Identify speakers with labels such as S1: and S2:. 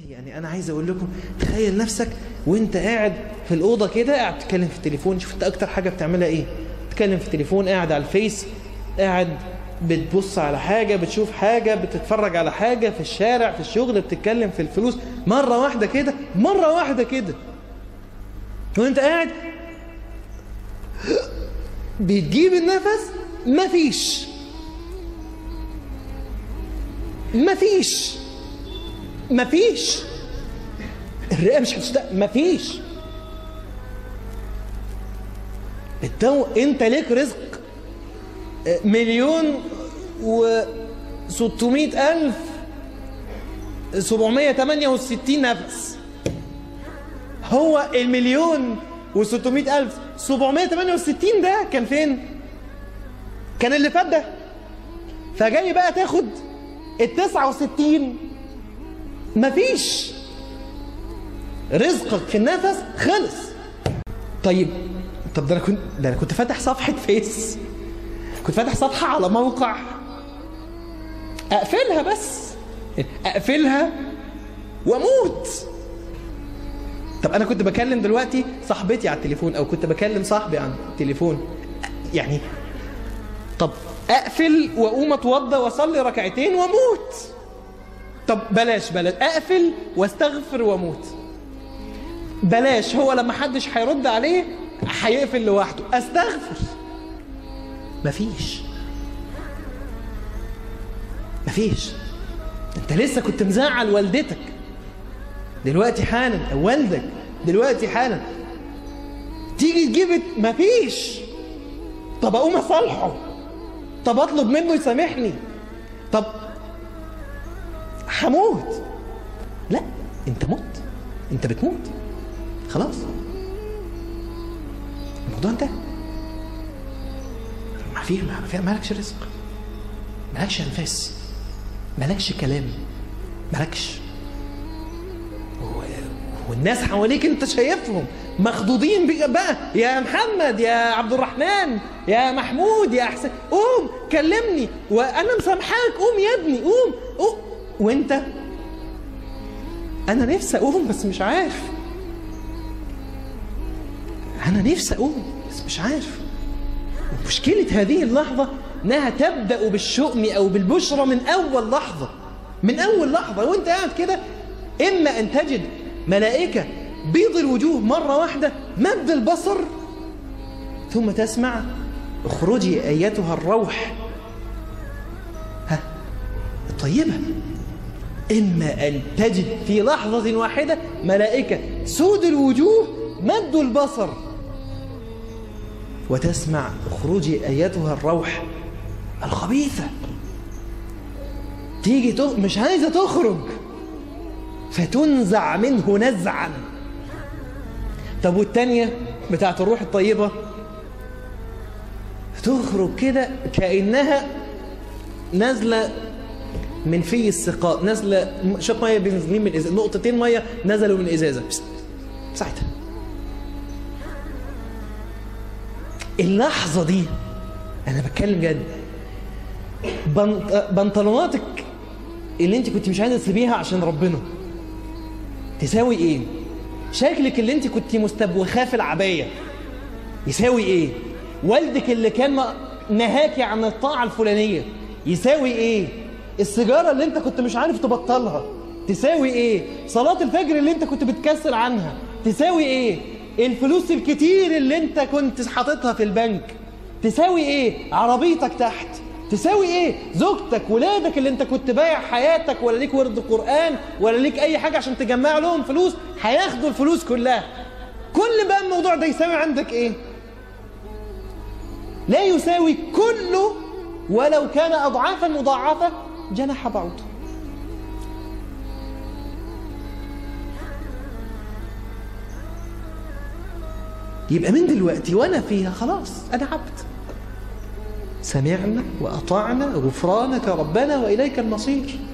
S1: يعني انا عايز اقول لكم تخيل نفسك وانت قاعد في الاوضه كده قاعد تتكلم في التليفون شوف انت اكتر حاجه بتعملها ايه تتكلم في التليفون قاعد على الفيس قاعد بتبص على حاجه بتشوف حاجه بتتفرج على حاجه في الشارع في الشغل بتتكلم في الفلوس مره واحده كده مره واحده كده وانت قاعد بتجيب النفس مفيش مفيش مفيش الرئه مش هتشتغل مفيش التو انت ليك رزق مليون و 600 ألف 768 نفس هو المليون و 600 ألف 768 ده كان فين؟ كان اللي فات ده فجاي بقى تاخد ال 69 مفيش رزقك في النفس خلص طيب طب ده انا كنت ده انا كنت فاتح صفحه فيس كنت فاتح صفحه على موقع اقفلها بس اقفلها واموت طب انا كنت بكلم دلوقتي صاحبتي على التليفون او كنت بكلم صاحبي على التليفون يعني طب اقفل واقوم اتوضى واصلي ركعتين واموت طب بلاش بلاش اقفل واستغفر واموت بلاش هو لما حدش هيرد عليه هيقفل لوحده استغفر مفيش مفيش انت لسه كنت مزعل والدتك دلوقتي حالا او والدك دلوقتي حالا تيجي تجيب مفيش طب اقوم اصالحه طب اطلب منه يسامحني طب هموت لا انت مت انت بتموت خلاص الموضوع انتهى ما في ما في مالكش رزق مالكش انفاس مالكش كلام مالكش والناس حواليك انت شايفهم مخضوضين بك بقى يا محمد يا عبد الرحمن يا محمود يا حسين قوم كلمني وانا مسامحاك قوم يا ابني قوم قوم وانت انا نفسي اقوم بس مش عارف انا نفسي اقوم بس مش عارف مشكلة هذه اللحظة انها تبدأ بالشؤم او بالبشرى من اول لحظة من اول لحظة وانت قاعد كده اما ان تجد ملائكة بيض الوجوه مرة واحدة مد البصر ثم تسمع اخرجي ايتها الروح ها الطيبة إما أن تجد في لحظة واحدة ملائكة سود الوجوه مد البصر وتسمع اخرجي ايتها الروح الخبيثة تيجي تخ... مش عايزة تخرج فتنزع منه نزعا طب والتانية بتاعت الروح الطيبة تخرج كده كأنها نازلة من في السقاء نازلة شوية مية بينزلين من إزازة نقطتين مية نزلوا من إزازة ساعتها اللحظة دي أنا بتكلم جد بنطلوناتك اللي انت كنت مش عايزة تسيبيها عشان ربنا تساوي ايه شكلك اللي انت كنت مستبوخاه في العباية يساوي ايه والدك اللي كان نهاكي عن الطاعة الفلانية يساوي ايه السيجارة اللي انت كنت مش عارف تبطلها تساوي ايه صلاة الفجر اللي انت كنت بتكسر عنها تساوي ايه الفلوس الكتير اللي انت كنت حاططها في البنك تساوي ايه عربيتك تحت تساوي ايه زوجتك ولادك اللي انت كنت بايع حياتك ولا ليك ورد قرآن ولا ليك اي حاجة عشان تجمع لهم فلوس هياخدوا الفلوس كلها كل بقى الموضوع ده يساوي عندك ايه لا يساوي كله ولو كان اضعافا مضاعفة جناح بعوض يبقى من دلوقتي وانا فيها خلاص انا عبد سمعنا وأطعنا غفرانك ربنا وإليك المصير